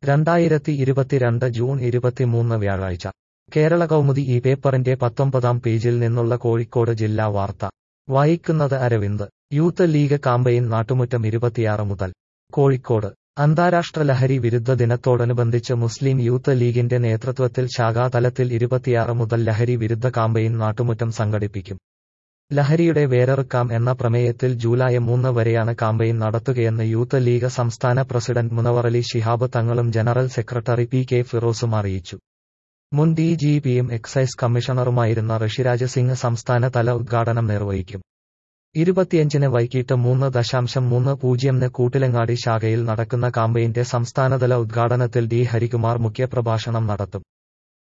രണ്ടായിരത്തി ഇരുപത്തിരണ്ട് ജൂൺ ഇരുപത്തിമൂന്ന് വ്യാഴാഴ്ച കേരള കൗമുദി ഈ പേപ്പറിന്റെ പത്തൊമ്പതാം പേജിൽ നിന്നുള്ള കോഴിക്കോട് ജില്ലാ വാർത്ത വായിക്കുന്നത് അരവിന്ദ് യൂത്ത് ലീഗ് കാമ്പയിൻ നാട്ടുമുറ്റം ഇരുപത്തിയാറ് മുതൽ കോഴിക്കോട് അന്താരാഷ്ട്ര ലഹരി വിരുദ്ധ ദിനത്തോടനുബന്ധിച്ച് മുസ്ലിം യൂത്ത് ലീഗിന്റെ നേതൃത്വത്തിൽ ശാഖാതലത്തിൽ ഇരുപത്തിയാറ് മുതൽ ലഹരി വിരുദ്ധ കാമ്പയിൻ നാട്ടുമുറ്റം സംഘടിപ്പിക്കും ലഹരിയുടെ വേരറുക്കാം എന്ന പ്രമേയത്തിൽ ജൂലൈ മൂന്ന് വരെയാണ് കാമ്പയിൻ നടത്തുകയെന്ന് യൂത്ത് ലീഗ് സംസ്ഥാന പ്രസിഡന്റ് മുനവറലി ശിഹാബ് തങ്ങളും ജനറൽ സെക്രട്ടറി പി കെ ഫിറോസും അറിയിച്ചു മുൻ ഡി ജി പിയും എക്സൈസ് കമ്മീഷണറുമായിരുന്ന ഋഷിരാജ് സിംഗ് സംസ്ഥാന തല ഉദ്ഘാടനം നിർവഹിക്കും ഇരുപത്തിയഞ്ചിന് വൈകിട്ട് മൂന്ന് ദശാംശം മൂന്ന് പൂജ്യംന് കൂട്ടിലങ്ങാടി ശാഖയിൽ നടക്കുന്ന കാമ്പയിന്റെ സംസ്ഥാനതല ഉദ്ഘാടനത്തിൽ ഡി ഹരികുമാർ മുഖ്യപ്രഭാഷണം നടത്തും